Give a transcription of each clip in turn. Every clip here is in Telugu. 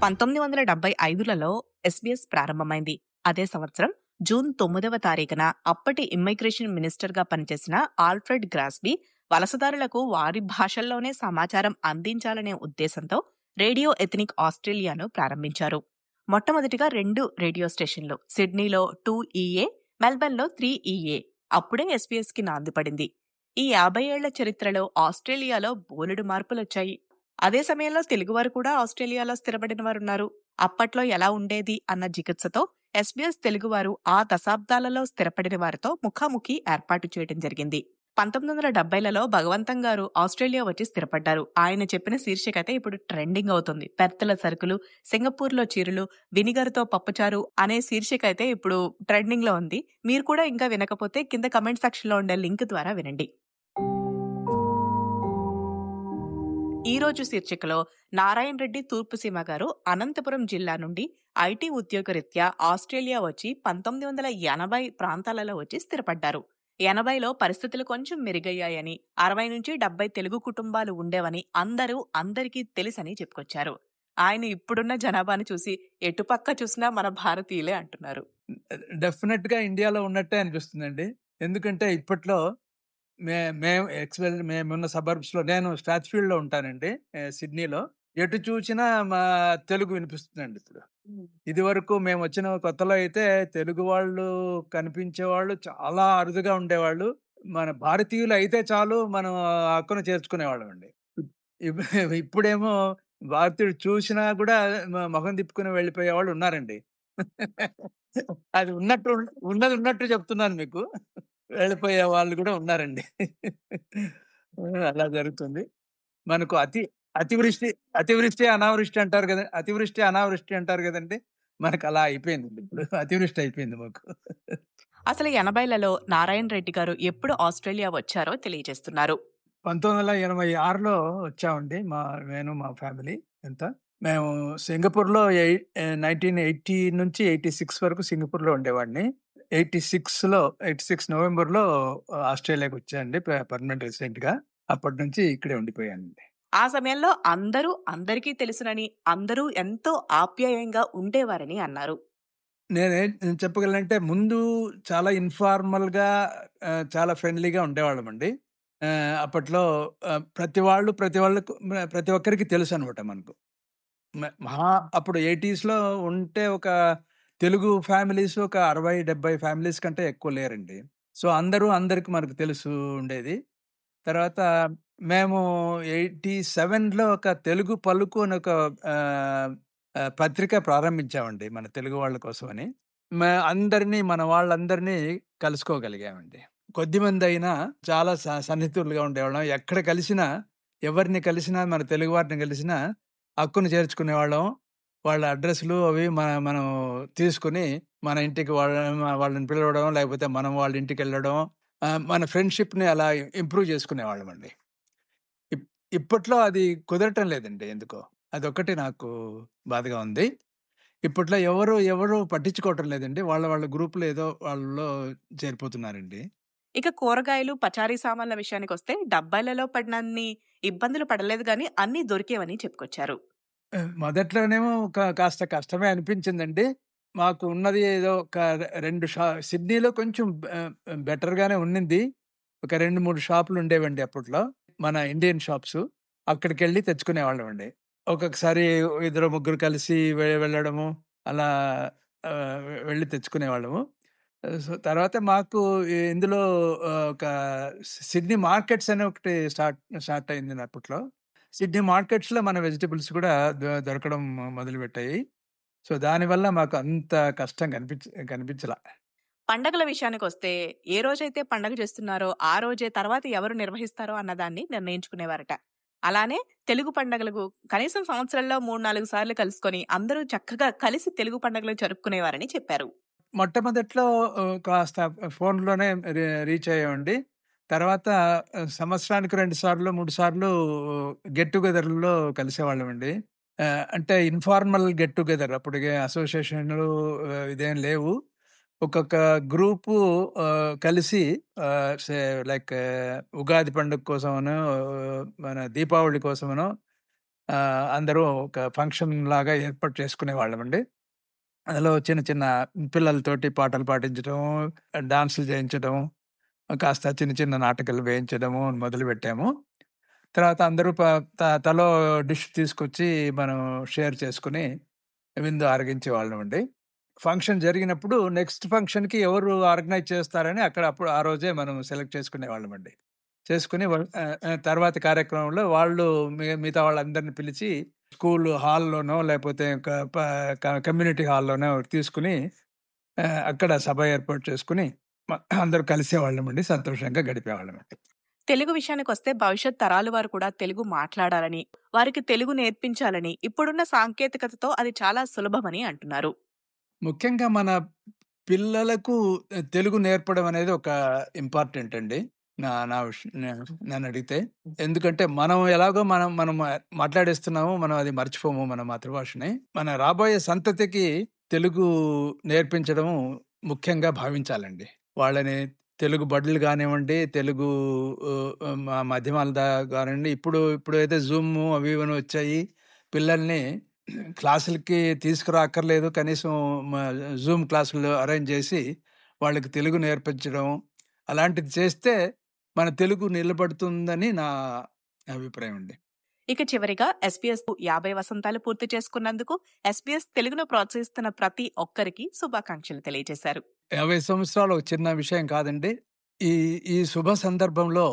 పంతొమ్మిది వందల డెబ్బై ఐదులలో ఎస్బీఎస్ ప్రారంభమైంది అదే సంవత్సరం జూన్ తొమ్మిదవ తారీఖున అప్పటి ఇమ్మిగ్రేషన్ మినిస్టర్ గా పనిచేసిన ఆల్ఫ్రెడ్ గ్రాస్బీ వలసదారులకు వారి భాషల్లోనే సమాచారం అందించాలనే ఉద్దేశంతో రేడియో ఎథనిక్ ఆస్ట్రేలియాను ప్రారంభించారు మొట్టమొదటిగా రెండు రేడియో స్టేషన్లు సిడ్నీలో టూ ఈఏ మెల్బర్న్లో త్రీ ఈఏ అప్పుడే ఎస్బీఎస్ కి నాంది పడింది ఈ యాభై ఏళ్ల చరిత్రలో ఆస్ట్రేలియాలో బోలెడు మార్పులొచ్చాయి అదే సమయంలో తెలుగువారు కూడా ఆస్ట్రేలియాలో స్థిరపడిన వారున్నారు అప్పట్లో ఎలా ఉండేది అన్న జిగుత్సతో ఎస్బీఎస్ తెలుగువారు ఆ దశాబ్దాలలో స్థిరపడిన వారితో ముఖాముఖి ఏర్పాటు చేయడం జరిగింది పంతొమ్మిది వందల డెబ్బైలలో భగవంతం గారు ఆస్ట్రేలియా వచ్చి స్థిరపడ్డారు ఆయన చెప్పిన శీర్షిక అయితే ఇప్పుడు ట్రెండింగ్ అవుతుంది పెర్తల సరుకులు సింగపూర్లో చీరలు వినిగర్తో పప్పుచారు అనే శీర్షిక అయితే ఇప్పుడు ట్రెండింగ్ లో ఉంది మీరు కూడా ఇంకా వినకపోతే కింద కమెంట్ సెక్షన్ లో ఉండే లింక్ ద్వారా వినండి ఈ రోజు శీర్షికలో నారాయణ రెడ్డి తూర్పుసీమ గారు అనంతపురం జిల్లా నుండి ఐటీ ఉద్యోగరీత్యా ఆస్ట్రేలియా వచ్చి పంతొమ్మిది వందల ఎనభై ప్రాంతాలలో వచ్చి స్థిరపడ్డారు ఎనభైలో పరిస్థితులు కొంచెం మెరుగయ్యాయని అరవై నుంచి డెబ్బై తెలుగు కుటుంబాలు ఉండేవని అందరూ అందరికీ తెలుసని చెప్పుకొచ్చారు ఆయన ఇప్పుడున్న జనాభాను చూసి ఎటుపక్క చూసినా మన భారతీయులే అంటున్నారు డెఫినెట్ గా ఇండియాలో ఉన్నట్టే అనిపిస్తుందండి ఎందుకంటే ఇప్పట్లో మే మేము ఎక్స్పెల్ మేమున్న సబర్బ్స్ లో నేను స్టాచ్ఫీల్డ్ లో ఉంటానండి ఏ, సిడ్నీలో ఎటు చూసినా మా తెలుగు వినిపిస్తుందండి ఇప్పుడు ఇది వరకు మేము వచ్చిన కొత్తలో అయితే తెలుగు వాళ్ళు కనిపించే వాళ్ళు చాలా అరుదుగా ఉండేవాళ్ళు మన భారతీయులు అయితే చాలు మనం ఆ హక్కును చేర్చుకునేవాళ్ళం అండి ఇప్- ఇప్పుడేమో భారతీయుడు చూసినా కూడా మ- మొహం తిప్పుకుని వెళ్ళిపోయే వాళ్ళు ఉన్నారండి అది ఉన్నట్టు ఉన్- ఉన్నది ఉన్నట్టు చెప్తున్నాను మీకు వెళ్ళిపోయే వాళ్ళు కూడా ఉన్నారండి అలా జరుగుతుంది మనకు అతి అతివృష్టి అతివృష్టి అనావృష్టి అంటారు కదా అతివృష్టి అనావృష్టి అంటారు కదండి మనకు అలా అయిపోయింది ఇప్పుడు అతివృష్టి అయిపోయింది మాకు అసలు ఎనభైలలో నారాయణ రెడ్డి గారు ఎప్పుడు ఆస్ట్రేలియా వచ్చారో తెలియజేస్తున్నారు పంతొమ్మిది వందల ఎనభై ఆరులో వచ్చామండి మా నేను మా ఫ్యామిలీ ఎంత మేము సింగపూర్లో నైన్టీన్ ఎయిటీ నుంచి ఎయిటీ సిక్స్ వరకు సింగపూర్లో ఉండేవాడిని ఎయిటీ సిక్స్లో ఎయిటీ సిక్స్ నవంబర్లో ఆస్ట్రేలియాకి వచ్చానండి పర్మనెంట్ రెసిడెంట్గా అప్పటి నుంచి ఇక్కడే ఉండిపోయానండి ఆ సమయంలో అందరూ అందరికీ తెలుసునని అందరూ ఎంతో ఆప్యాయంగా ఉండేవారని అన్నారు నేనే నేను చెప్పగలంటే ముందు చాలా ఇన్ఫార్మల్ గా ఆ, చాలా ఫ్రెండ్లీగా ఉండేవాళ్ళం అండి అప్పట్లో ఆ, ప్రతి వాళ్ళు ప్రతి వాళ్ళకు ప్రతి ఒక్కరికి తెలుసు అనమాట మనకు మ- మహా అప్పుడు 80s లో ఉంటే ఒక తెలుగు ఫ్యామిలీస్ ఒక అరవై డెబ్బై ఫ్యామిలీస్ కంటే ఎక్కువ లేరండి సో అందరూ అందరికి మనకు తెలుసు ఉండేది తర్వాత మేము ఎయిటీ సెవెన్లో ఒక తెలుగు పలుకు అని ఒక ఆ, ఆ, పత్రిక ప్రారంభించామండి మన తెలుగు వాళ్ళ కోసమని మే అందరినీ మన వాళ్ళందరినీ కలుసుకోగలిగామండి కొద్దిమంది అయినా చాలా స- సన్నిహితులుగా ఉండేవాళ్ళం ఎక్కడ కలిసినా ఎవరిని కలిసినా మన తెలుగు వారిని కలిసినా హక్కును చేర్చుకునేవాళ్ళం వాళ్ళ అడ్రస్లు అవి మన మనం తీసుకుని మన ఇంటికి వాళ్ళ వాళ్ళని పిలవడం లేకపోతే మనం వాళ్ళ ఇంటికి వెళ్ళడం ఆ, మన ఫ్రెండ్షిప్ని అలా ఇంప్రూవ్ చేసుకునేవాళ్ళం అండి ఇప్- ఇప్పట్లో అది కుదరటం లేదండి ఎందుకో అదొక్కటి నాకు బాధగా ఉంది ఇప్పట్లో ఎవరు ఎవరు పట్టించుకోవటం లేదండి వాళ్ళ వాళ్ళ గ్రూపులో ఏదో వాళ్ళలో చేరిపోతున్నారండి ఇక కూరగాయలు పచారీ సామాన్ల విషయానికి వస్తే డబ్బాలలో పడినన్ని ఇబ్బందులు పడలేదు గాని అన్ని దొరికేవని చెప్పుకొచ్చారు ఆ, మొదట్లోనేమో కా- కాస్త కష్టమే అనిపించిందండి మాకు ఉన్నది ఏదో ఒక రె- రెండు షా సిడ్నీలో కొంచెం బెటర్ గానే ఉన్నింది ఒక రెండు మూడు షాపులు ఉండేవండి అప్పట్లో మన ఇండియన్ షాప్స్ అక్కడికి వెళ్ళి తెచ్చుకునేవాళ్ళం అండి ఒక్కొక్కసారి ఇద్దరు ముగ్గురు కలిసి వె- వెళ్ళడము అలా ఆ, వెళ్ళి తెచ్చుకునేవాళ్ళము సో తర్వాత మాకు ఈ- ఇందులో ఆ, ఒక సిడ్నీ మార్కెట్స్ అని ఒకటి స్టార్ట్ స్టార్ట్ అయింది అప్పట్లో సిడ్నీ మార్కెట్స్ లో మన వెజిటబుల్స్ కూడా దొ- దొరకడం మొదలు పెట్టాయి సో దానివల్ల మాకు అంత కష్టం కనిపించ కనిపించలా పండగల విషయానికి వస్తే ఏ రోజైతే పండగ చేస్తున్నారో ఆ రోజే తర్వాత ఎవరు నిర్వహిస్తారో అన్నదాన్ని నిర్ణయించుకునేవారట అలానే తెలుగు పండగలకు కనీసం సంవత్సరంలో మూడు నాలుగు సార్లు కలుసుకొని అందరూ చక్కగా కలిసి తెలుగు పండుగలు జరుపుకునేవారని చెప్పారు మొట్టమొదట్లో ఆ, కాస్త ఫోన్లోనే రీ- రీచ్ అయ్యామండి తర్వాత ఆ, సంవత్సరానికి రెండు సార్లు మూడు సార్లు గెట్ టుగెదర్లో కలిసేవాళ్ళం అండి ఆ, అంటే ఇన్ఫార్మల్ గెట్ టుగెదర్ అప్పుడు అసోసియేషన్లు ఆ, ఇదేం లేవు ఒక్కొక్క గ్రూపు ఆ, కలిసి లైక్ ఉగాది పండుగ కోసమనో ఆ, మన దీపావళి కోసమనో ఆ, అందరూ ఒక ఫంక్షన్ లాగా ఏర్పాటు చేసుకునే వాళ్ళమండి అందులో చిన్న చిన్న పిల్లలతోటి పాటలు పాటించడం డాన్సులు చేయించడం కాస్త చిన్న చిన్న నాటకాలు వేయించడము మొదలు పెట్టాము తర్వాత అందరూ ప- త- తలో డిష్ తీసుకొచ్చి మనం షేర్ చేసుకుని విందు ఆరగించే వాళ్ళం అండి ఫంక్షన్ జరిగినప్పుడు నెక్స్ట్ ఫంక్షన్కి ఎవరు ఆర్గనైజ్ చేస్తారని అక్కడ అప్పుడు ఆ రోజే మనం సెలెక్ట్ చేసుకునే వాళ్ళం అండి చేసుకుని వా- ఆ, ఆ, తర్వాత కార్యక్రమంలో వాళ్ళు మి- మిగతా వాళ్ళందరిని పిలిచి స్కూల్ హాల్లోనో లేకపోతే ఒక ప- క- కమ్యూనిటీ హాల్లోనో తీసుకుని ఆ, అక్కడ సభ ఏర్పాటు చేసుకుని మ- అందరూ కలిసేవాళ్ళం అండి సంతోషంగా గడిపేవాళ్ళం అండి తెలుగు విషయానికి వస్తే భవిష్యత్ తరాల వారు కూడా తెలుగు మాట్లాడాలని వారికి తెలుగు నేర్పించాలని ఇప్పుడున్న సాంకేతికతతో అది చాలా సులభమని అంటున్నారు ముఖ్యంగా మన పిల్లలకు తెలుగు నేర్పడం అనేది ఒక ఇంపార్టెంట్ అండి నా నా విష- నే- నన్ను అడిగితే ఎందుకంటే మనం ఎలాగో మనం మనం మాట్లాడేస్తున్నాము మనం అది మర్చిపోము మన మాతృభాషని మన రాబోయే సంతతికి తెలుగు నేర్పించడం ముఖ్యంగా భావించాలండి వాళ్ళని తెలుగు బడులు కానివ్వండి తెలుగు ఆ, మా మాధ్యమాల దా- కానివ్వండి ఇప్పుడు ఇప్పుడు అయితే జూమ్ అవి ఇవన్నీ వచ్చాయి పిల్లల్ని క్లాసులకి తీసుకురాక్కర్లేదు కనీసం జూమ్ క్లాసులు అరేంజ్ చేసి వాళ్ళకి తెలుగు నేర్పించడం అలాంటిది చేస్తే మన తెలుగు నిలబడుతుందని నా అభిప్రాయం అండి ఇక చివరిగా ఎస్పీఎస్ యాభై వసంతాలు పూర్తి చేసుకున్నందుకు ఎస్పీఎస్ తెలుగును ప్రోత్సహిస్తున్న ప్రతి ఒక్కరికి శుభాకాంక్షలు తెలియజేశారు యాభై సంవత్సరాలు ఒక చిన్న విషయం కాదండి ఈ ఈ శుభ సందర్భంలో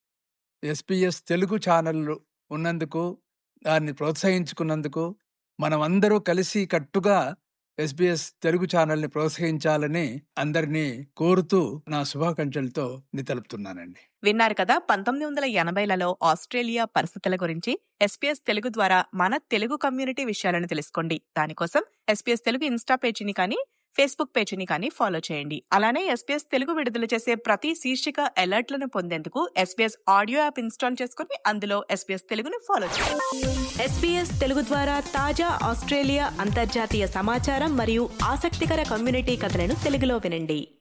ఎస్పీఎస్ తెలుగు ఛానల్ ఉన్నందుకు దాన్ని ప్రోత్సహించుకున్నందుకు మనం అందరూ కలిసి కట్టుగా ఎస్బీఎస్ తెలుగు ఛానల్ని ప్రోత్సహించాలని అందరినీ కోరుతూ నా శుభాకాంక్షలతో తెలుపుతున్నానండి విన్నారు కదా పంతొమ్మిది వందల ఎనభైలలో ఆస్ట్రేలియా పరిస్థితుల గురించి ఎస్పీఎస్ తెలుగు ద్వారా మన తెలుగు కమ్యూనిటీ విషయాలను తెలుసుకోండి దానికోసం ఎస్పీఎస్ తెలుగు ఇన్స్టా పేజీని కానీ ఫేస్బుక్ పేజీని కానీ ఫాలో చేయండి అలానే ఎస్పీఎస్ తెలుగు విడుదల చేసే ప్రతి శీర్షిక అలర్ట్లను పొందేందుకు ఎస్పీఎస్ ఆడియో యాప్ ఇన్స్టాల్ చేసుకుని అందులో ఎస్పీఎస్ తెలుగుని ఫాలో చేయండి ఎస్పీఎస్ తెలుగు ద్వారా తాజా ఆస్ట్రేలియా అంతర్జాతీయ సమాచారం మరియు ఆసక్తికర కమ్యూనిటీ కథలను తెలుగులో వినండి